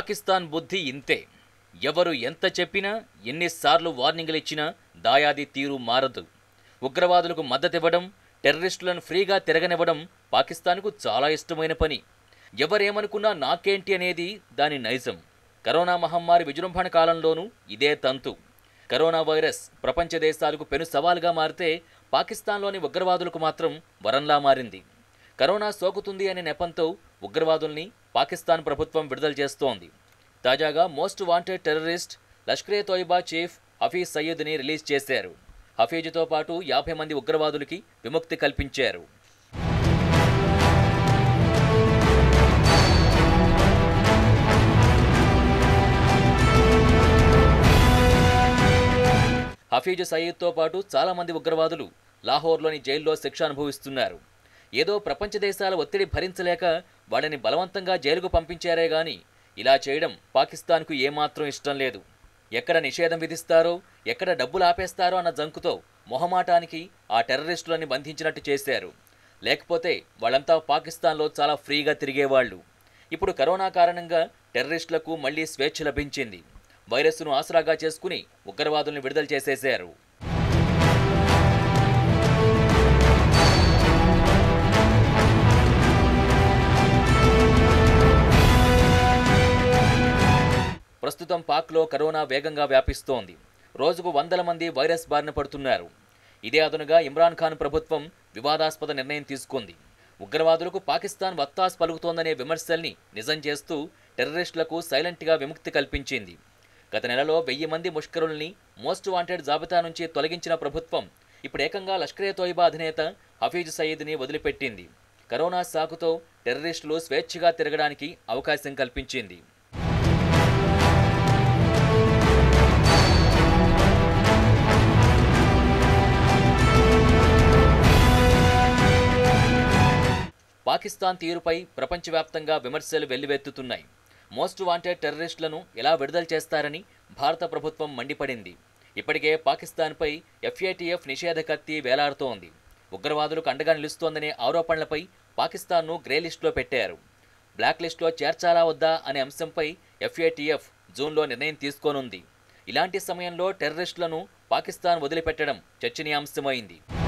పాకిస్తాన్ బుద్ధి ఇంతే ఎవరు ఎంత చెప్పినా ఎన్నిసార్లు వార్నింగ్లు ఇచ్చినా దాయాది తీరు మారదు ఉగ్రవాదులకు మద్దతివ్వడం టెర్రరిస్టులను ఫ్రీగా తిరగనివ్వడం పాకిస్తాన్కు చాలా ఇష్టమైన పని ఎవరేమనుకున్నా నాకేంటి అనేది దాని నైజం కరోనా మహమ్మారి విజృంభణ కాలంలోనూ ఇదే తంతు కరోనా వైరస్ ప్రపంచ దేశాలకు పెను సవాలుగా మారితే పాకిస్తాన్లోని ఉగ్రవాదులకు మాత్రం వరంలా మారింది కరోనా సోకుతుంది అనే నెపంతో ఉగ్రవాదుల్ని పాకిస్తాన్ ప్రభుత్వం విడుదల చేస్తోంది తాజాగా most wanted terrorist Lashkar-e Toiba chief Hafiz సయ్యద్ని రిలీజ్ చేశారు హఫీజ్తో పాటు యాభై మంది ఉగ్రవాదులకి విముక్తి కల్పించారు హఫీజ్ సయీద్తో పాటు చాలా మంది ఉగ్రవాదులు లాహోర్లోని జైల్లో శిక్ష అనుభవిస్తున్నారు ఏదో ప్రపంచ దేశాల ఒత్తిడి భరించలేక వాళ్ళని బలవంతంగా జైలుకు పంపించారే గాని ఇలా చేయడం పాకిస్తాన్కు ఏమాత్రం ఇష్టం లేదు ఎక్కడ నిషేధం విధిస్తారో ఎక్కడ డబ్బులు ఆపేస్తారో అన్న జంకుతో మొహమాటానికి ఆ టెర్రరిస్టులని బంధించినట్టు చేశారు లేకపోతే వాళ్ళంతా పాకిస్తాన్లో చాలా ఫ్రీగా తిరిగేవాళ్ళు ఇప్పుడు కరోనా కారణంగా టెర్రరిస్టులకు మళ్లీ స్వేచ్ఛ లభించింది వైరస్ను ఆసరాగా చేసుకుని ఉగ్రవాదుల్ని విడుదల చేసేశారు ప్రస్తుతం పాక్లో కరోనా వేగంగా వ్యాపిస్తోంది రోజుకు వందల మంది వైరస్ బారిన పడుతున్నారు ఇదే అదనుగా ఇమ్రాన్ ఖాన్ ప్రభుత్వం వివాదాస్పద నిర్ణయం తీసుకుంది ఉగ్రవాదులకు పాకిస్తాన్ వత్తాస్ పలుకుతోందనే విమర్శల్ని నిజం చేస్తూ టెర్రరిస్టులకు సైలెంట్గా విముక్తి కల్పించింది గత నెలలో వెయ్యి మంది ముష్కరుల్ని మోస్ట్ వాంటెడ్ జాబితా నుంచి తొలగించిన ప్రభుత్వం ఇప్పుడు ఏకంగా లష్కరే తోయిబా అధినేత హఫీజ్ సయీద్ని వదిలిపెట్టింది కరోనా సాకుతో టెర్రరిస్టులు స్వేచ్ఛగా తిరగడానికి అవకాశం కల్పించింది పాకిస్తాన్ తీరుపై ప్రపంచవ్యాప్తంగా విమర్శలు వెల్లువెత్తుతున్నాయి మోస్ట్ వాంటెడ్ టెర్రరిస్టులను ఎలా విడుదల చేస్తారని భారత ప్రభుత్వం మండిపడింది ఇప్పటికే పాకిస్తాన్పై ఎఫ్ఏటిఎఫ్ నిషేధ కత్తి వేలాడుతోంది ఉగ్రవాదులకు అండగా నిలుస్తోందనే ఆరోపణలపై పాకిస్తాన్ను గ్రే లిస్టులో పెట్టారు బ్లాక్ లిస్టులో చేర్చాలా వద్దా అనే అంశంపై ఎఫ్ఏటిఎఫ్ జూన్లో నిర్ణయం తీసుకోనుంది ఇలాంటి సమయంలో టెర్రరిస్టులను పాకిస్తాన్ వదిలిపెట్టడం చర్చనీయాంశమైంది